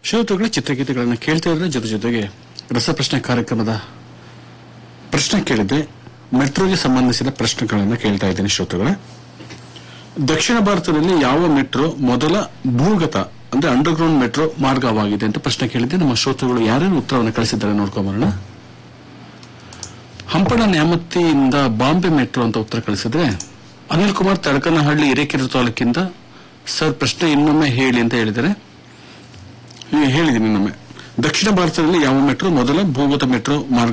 ಶ್ರೋತೃಗಳ ಚಿತ್ರಗೀತೆಗಳನ್ನು ಕೇಳ್ತಾ ಇದ್ರೆ ಜೊತೆ ಜೊತೆಗೆ ರಸಪ್ರಶ್ನೆ ಕಾರ್ಯಕ್ರಮದ ಪ್ರಶ್ನೆ ಕೇಳಿದ್ರೆ ಮೆಟ್ರೋಗೆ ಸಂಬಂಧಿಸಿದ ಪ್ರಶ್ನೆಗಳನ್ನು ಕೇಳ್ತಾ ಇದ್ದೇನೆ ಶ್ರೋತೃಗಳೇ ದಕ್ಷಿಣ ಭಾರತದಲ್ಲಿ ಯಾವ ಮೆಟ್ರೋ ಮೊದಲ ಭೂಗತ ಅಂದ್ರೆ ಅಂಡರ್ಗ್ರೌಂಡ್ ಮೆಟ್ರೋ ಮಾರ್ಗವಾಗಿದೆ ಅಂತ ಪ್ರಶ್ನೆ ಕೇಳಿದ್ದೆ ನಮ್ಮ ಶ್ರೋತೃಗಳು ಯಾರ್ಯಾರು ಉತ್ತರವನ್ನು ಕಳಿಸಿದ್ದಾರೆ ನೋಡ್ಕೊಂಬರೋಣ ಹಂಪಣ ನ್ಯಾಮತಿಯಿಂದ ಬಾಂಬೆ ಮೆಟ್ರೋ ಅಂತ ಉತ್ತರ ಕಳಿಸಿದ್ರೆ ಅನಿಲ್ ಕುಮಾರ್ ತಡಕನಹಳ್ಳಿ ಹಿರೇಕೆರೆ ತಾಲೂಕಿಂದ ಸರ್ ಪ್ರಶ್ನೆ ಇನ್ನೊಮ್ಮೆ ಹೇಳಿ ಅಂತ ಹೇಳಿದ್ದಾರೆ ಈ ಹೇಳಿದ್ದೀನಿ ಇನ್ನೊಮ್ಮೆ ದಕ್ಷಿಣ ಭಾರತದಲ್ಲಿ ಯಾವ ಮೆಟ್ರೋ ಮೊದಲ ಭೂಗತ ಮೆಟ್ರೋ ಮಾರ್ಗ